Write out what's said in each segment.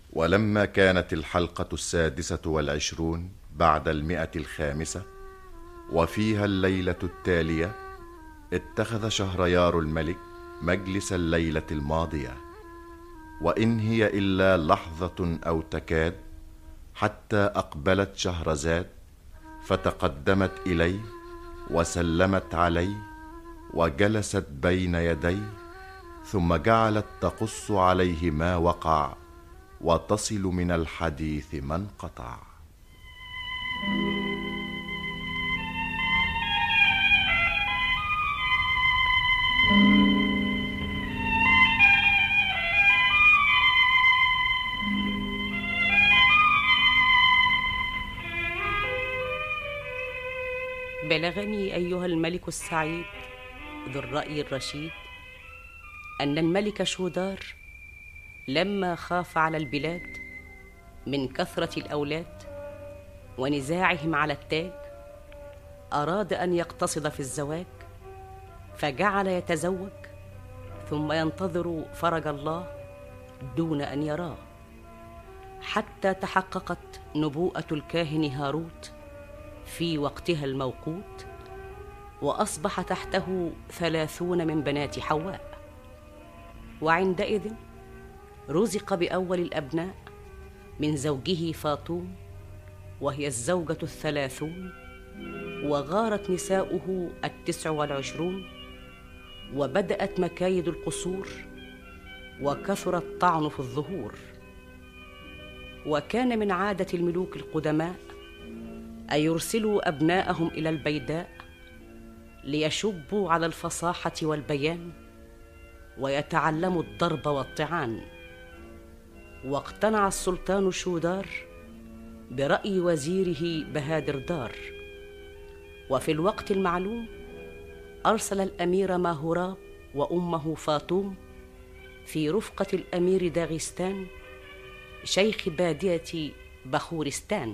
ولما كانت الحلقة السادسة والعشرون بعد المئة الخامسة وفيها الليلة التالية اتخذ شهريار الملك مجلس الليلة الماضية وإن هي إلا لحظة أو تكاد حتى أقبلت شهرزاد فتقدمت إليه وسلمت عليه وجلست بين يديه ثم جعلت تقص عليه ما وقع وتصل من الحديث ما انقطع بلغني ايها الملك السعيد ذو الراي الرشيد ان الملك شودار لما خاف على البلاد من كثره الاولاد ونزاعهم على التاج اراد ان يقتصد في الزواج فجعل يتزوج ثم ينتظر فرج الله دون ان يراه حتى تحققت نبوءه الكاهن هاروت في وقتها الموقوت واصبح تحته ثلاثون من بنات حواء وعندئذ رزق باول الابناء من زوجه فاطوم وهي الزوجه الثلاثون وغارت نساؤه التسع والعشرون وبدات مكايد القصور وكثر الطعن في الظهور وكان من عاده الملوك القدماء ان يرسلوا ابناءهم الى البيداء ليشبوا على الفصاحه والبيان ويتعلموا الضرب والطعان واقتنع السلطان شودار براي وزيره بهادر دار وفي الوقت المعلوم ارسل الامير ماهوراب وامه فاطوم في رفقه الامير داغستان شيخ باديه بخورستان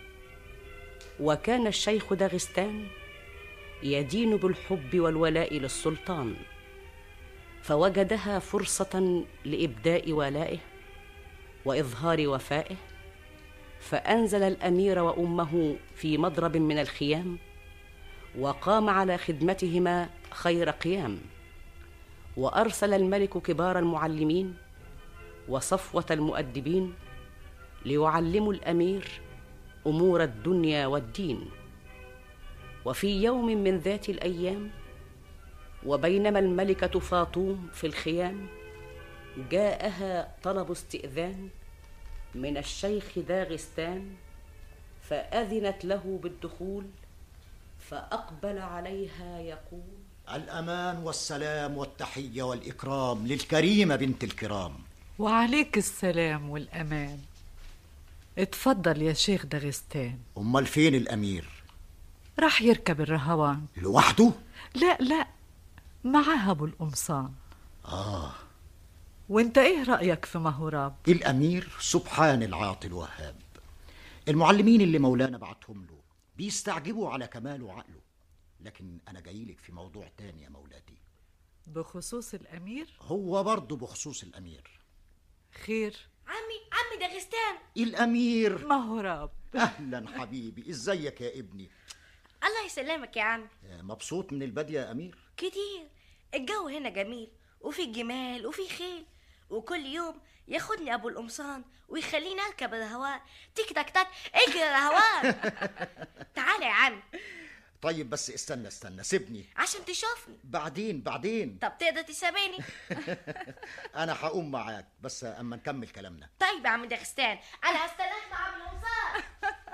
وكان الشيخ داغستان يدين بالحب والولاء للسلطان فوجدها فرصه لابداء ولائه واظهار وفائه فانزل الامير وامه في مضرب من الخيام وقام على خدمتهما خير قيام وارسل الملك كبار المعلمين وصفوه المؤدبين ليعلموا الامير امور الدنيا والدين وفي يوم من ذات الايام وبينما الملكه فاطوم في الخيام جاءها طلب استئذان من الشيخ داغستان فاذنت له بالدخول فاقبل عليها يقول الأمان والسلام والتحية والإكرام للكريمة بنت الكرام وعليك السلام والأمان اتفضل يا شيخ داغستان أمال فين الأمير؟ راح يركب الرهوان لوحده؟ لا لا معاه أبو القمصان آه وانت ايه رأيك في مهوراب الأمير سبحان العاطي الوهاب المعلمين اللي مولانا بعتهم له بيستعجبوا على كماله وعقله لكن أنا جايلك في موضوع تاني يا مولاتي بخصوص الأمير هو برضه بخصوص الأمير خير عمي عمي داغستان الأمير مهوراب أهلا حبيبي إزيك يا ابني الله يسلمك يا عمي مبسوط من البادية يا أمير كتير الجو هنا جميل وفي جمال وفي خيل وكل يوم ياخدني ابو القمصان ويخليني اركب الهواء تيك تاك تاك اجري الهواء تعالى يا عم طيب بس استنى استنى سيبني عشان تشوفني بعدين بعدين طب تقدر تسابيني أنا هقوم معاك بس أما نكمل كلامنا طيب يا عم داغستان انا هستناك مع ابو القمصان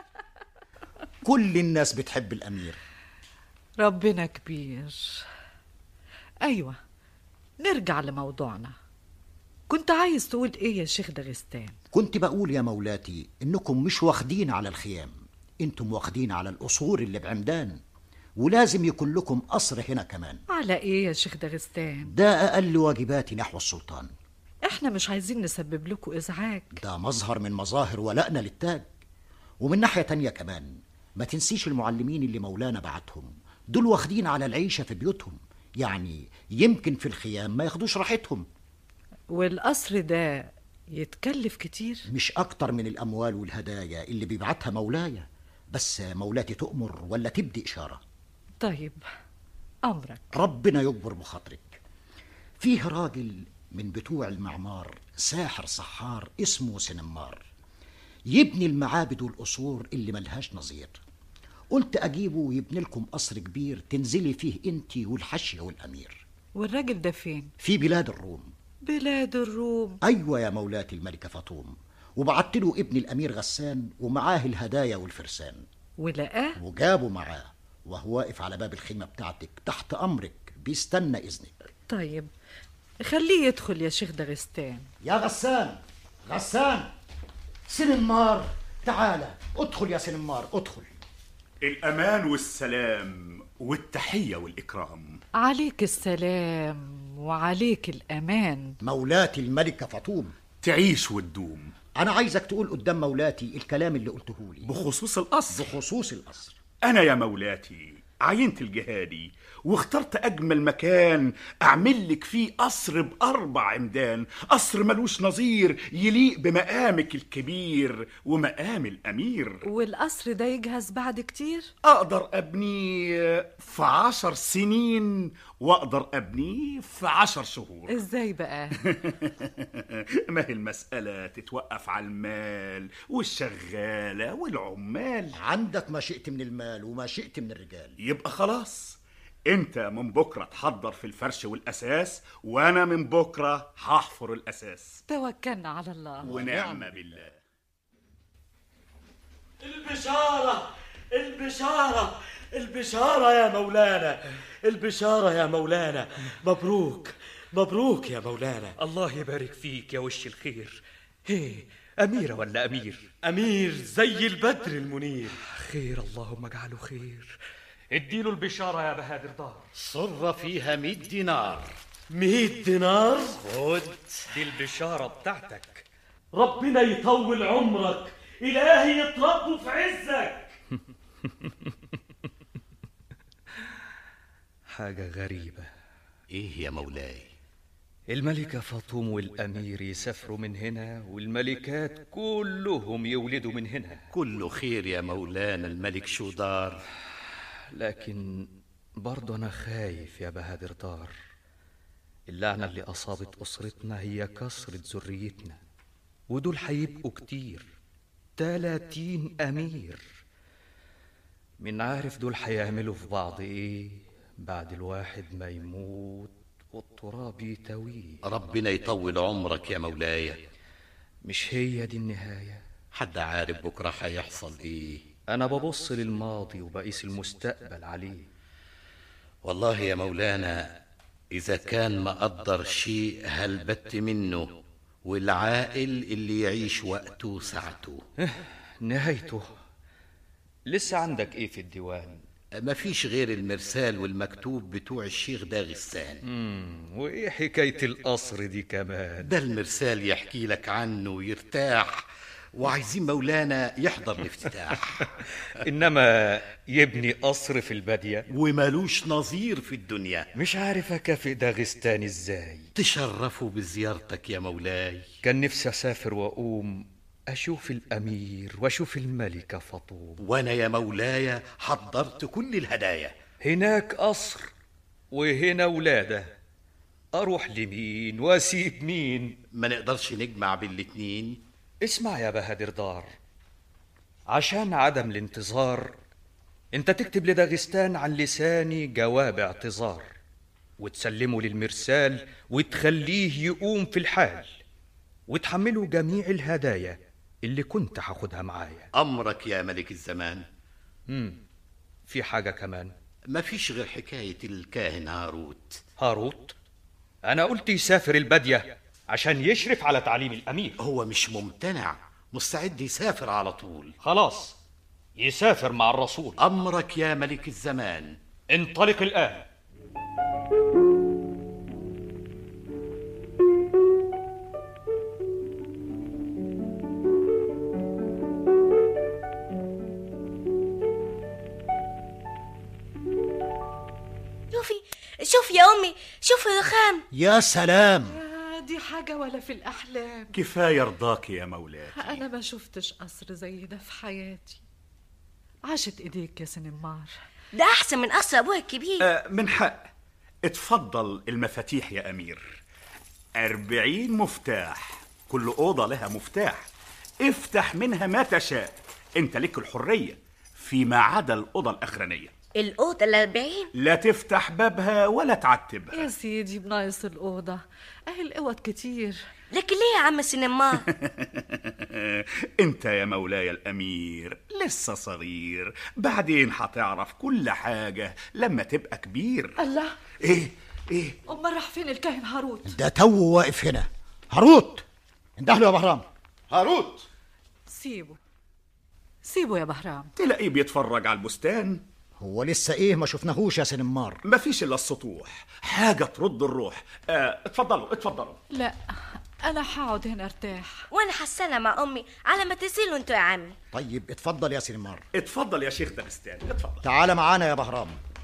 كل الناس بتحب الأمير ربنا كبير أيوة نرجع لموضوعنا كنت عايز تقول ايه يا شيخ داغستان كنت بقول يا مولاتي إنكم مش واخدين على الخيام انتم واخدين على القصور اللي بعمدان ولازم يكون لكم قصر هنا كمان على ايه يا شيخ داغستان ده أقل واجباتي نحو السلطان احنا مش عايزين نسبب لكم ازعاج ده مظهر من مظاهر ولائنا للتاج ومن ناحية تانية كمان ما تنسيش المعلمين اللي مولانا بعتهم دول واخدين على العيشة في بيوتهم يعني يمكن في الخيام ما ياخدوش راحتهم والقصر ده يتكلف كتير مش أكتر من الأموال والهدايا اللي بيبعتها مولاي بس مولاتي تؤمر ولا تبدي إشارة طيب أمرك ربنا يجبر بخاطرك فيه راجل من بتوع المعمار ساحر سحار اسمه سنمار يبني المعابد والقصور اللي ملهاش نظير قلت أجيبه ويبني لكم قصر كبير تنزلي فيه انت والحشية والأمير والراجل ده فين في بلاد الروم بلاد الروم أيوة يا مولاتي الملكة فاطوم وبعت له ابن الأمير غسان ومعاه الهدايا والفرسان ولقاه وجابه معاه وهو واقف على باب الخيمة بتاعتك تحت أمرك بيستنى إذنك طيب خليه يدخل يا شيخ دغستان يا غسان غسان سنمار تعالى ادخل يا سنمار ادخل الأمان والسلام والتحية والإكرام عليك السلام وعليك الأمان مولاتي الملكة فاطوم تعيش وتدوم أنا عايزك تقول قدام مولاتي الكلام اللي قلته لي بخصوص القصر بخصوص القصر أنا يا مولاتي عينت الجهادي واخترت أجمل مكان أعمل لك فيه قصر بأربع عمدان قصر ملوش نظير يليق بمقامك الكبير ومقام الأمير والقصر ده يجهز بعد كتير أقدر أبنيه في عشر سنين وأقدر أبنيه في عشر شهور ازاي بقى ما هي المسألة تتوقف على المال والشغالة والعمال عندك ما شئت من المال وما شئت من الرجال يبقى خلاص انت من بكرة تحضر في الفرش والأساس وأنا من بكرة هحفر الأساس توكلنا على الله ونعم بالله البشارة البشارة البشارة يا مولانا البشارة يا مولانا مبروك مبروك يا مولانا الله يبارك فيك يا وش الخير هي أميرة ولا أمير أمير زي البدر المنير خير اللهم اجعله خير اديله البشارة يا بهادر دار صر فيها مئة دينار مئة دينار خد دي البشارة بتاعتك ربنا يطول عمرك إلهي يتربوا في عزك حاجة غريبة ايه يا مولاي الملكة فاطوم والأمير يسافروا من هنا والملكات كلهم يولدوا من هنا كله خير يا مولانا الملك شودار لكن برضه أنا خايف يا بهادر دار اللعنة اللي أصابت أسرتنا هي كسرة ذريتنا ودول هيبقوا كتير تلاتين أمير من عارف دول هيعملوا في بعض إيه بعد الواحد ما يموت والتراب يتويه ربنا يطول عمرك يا مولاي مش هي دي النهاية حد عارف بكرة هيحصل ايه أنا ببص للماضي وبقيس المستقبل عليه والله يا مولانا إذا كان مقدر شيء هلبت منه والعاقل اللي يعيش وقته وساعته نهايته لسه عندك إيه في الديوان مفيش غير المرسال والمكتوب بتوع الشيخ داغستان مم، وإيه حكاية القصر دي كمان ده المرسال يحكي لك عنه ويرتاح وعايزين مولانا يحضر الافتتاح إنما يبني قصر في البادية ومالوش نظير في الدنيا مش عارف أكافئ داغستان إزاي تشرفوا بزيارتك يا مولاي كان نفسي أسافر وأقوم أشوف الأمير وأشوف الملكة فاطوم وانا يا مولاي حضرت كل الهدايا هناك قصر وهنا ولادة أروح لمين وأسيب مين ما نقدرش نجمع بالاتنين اسمع يا بهادر دار عشان عدم الانتظار انت تكتب لداغستان عن لساني جواب اعتذار وتسلمه للمرسال وتخليه يقوم في الحال وتحمله جميع الهدايا اللي كنت هاخدها معايا امرك يا ملك الزمان مم. في حاجة كمان مفيش غير حكاية الكاهن هاروت هاروت أنا قلت يسافر البادية عشان يشرف على تعليم الأمير هو مش ممتنع مستعد يسافر على طول خلاص يسافر مع الرسول امرك يا ملك الزمان انطلق الآن شوفي شوفي يا أمي شوفي الرخام يا سلام آه، دي حاجة ولا في الأحلام كفاية رضاك يا مولاتي أنا ما شفتش قصر زي ده في حياتي عاشت إيديك يا سنمار ده احسن من قصر ابويا الكبير آه، من حق اتفضل المفاتيح يا أمير أربعين مفتاح كل أوضة لها مفتاح افتح منها ما تشاء انت لك الحرية فيما عدا الأوضة الأخرانية الاوضه الاربعين لا تفتح بابها ولا تعتبها يا سيدي بناقص الأوضة أهي الأوض كتير لكن ليه يا عم سينما انت يا مولاي الامير لسه صغير بعدين هتعرف كل حاجه لما تبقى كبير الله ايه ايه أمال راح فين الكاهن هاروت ده تو واقف هنا هاروت اندهله يا بهرام هاروت سيبه سيبه يا بهرام تلاقيه بيتفرج على البستان هو لسه ايه ما شفناهوش يا سنمار مفيش الا السطوح حاجه ترد الروح آه اتفضلوا اتفضلوا لا أنا هقعد هنا ارتاح وانا حسانه مع امي على ما تنزلوا انتوا يا عمي طيب اتفضل يا سنمار اتفضل يا شيخ دغستان اتفضل تعال معانا يا بهرام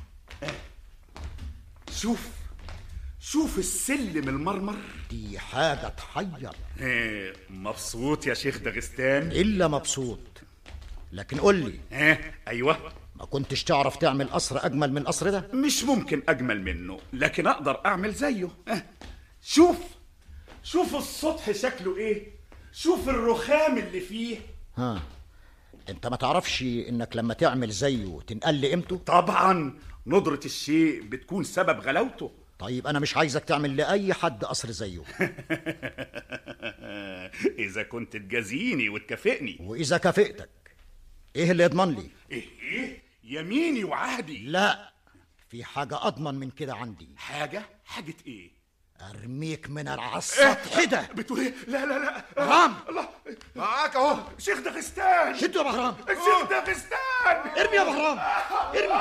شوف شوف السلم المرمر دي حاجة تحير ايه مبسوط يا شيخ دغستان إلا مبسوط لكن قول لي ها ايوه ما كنتش تعرف تعمل قصر أجمل من القصر ده مش ممكن اجمل منه لكن اقدر اعمل زيه اه. شوف شوف السطح شكله ايه شوف الرخام اللي فيه ها انت ما تعرفش انك لما تعمل زيه تنقل قيمته طبعا ندرة الشيء بتكون سبب غلاوته طيب انا مش عايزك تعمل لاي حد قصر زيه اذا كنت تجازيني وتكافئني واذا كافئتك ايه اللي يضمن لي ايه ايه يميني وعهدي لا في حاجة أضمن من كده عندي حاجة حاجة ايه أرميك من على السطح ده بتقول ايه لا لا لا بهرام الله معاك اهو شيخ دغستان شدوا يا بهرام الشيخ دغستان ارمي يا بهرام ارمي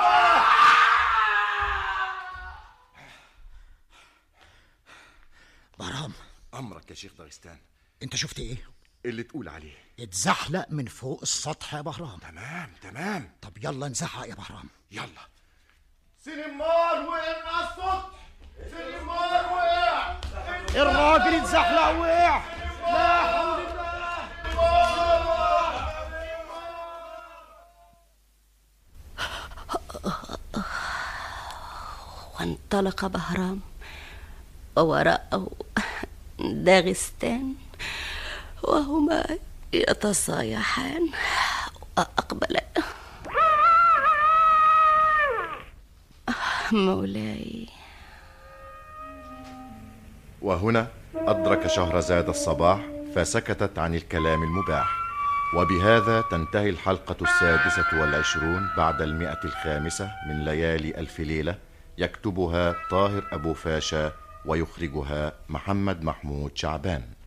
بهرام أمرك يا شيخ داغستان انت شفت ايه اللي تقول عليه اتزحلق من فوق السطح يا بهرام تمام تمام طب يلا نزحق يا بهرام يلا سنمار وقع من السطح سنمار وقع الراجل اتزحلق وقع لا حول الله وانطلق بهرام ووراءه داغستان وهما يتصايحان وأقبلا مولاي وهنا أدرك شهرزاد الصباح فسكتت عن الكلام المباح وبهذا تنتهي الحلقة السادسة والعشرون بعد المئة الخامسة من ليالي ألف ليلة يكتبها طاهر أبو فاشا ويخرجها محمد محمود شعبان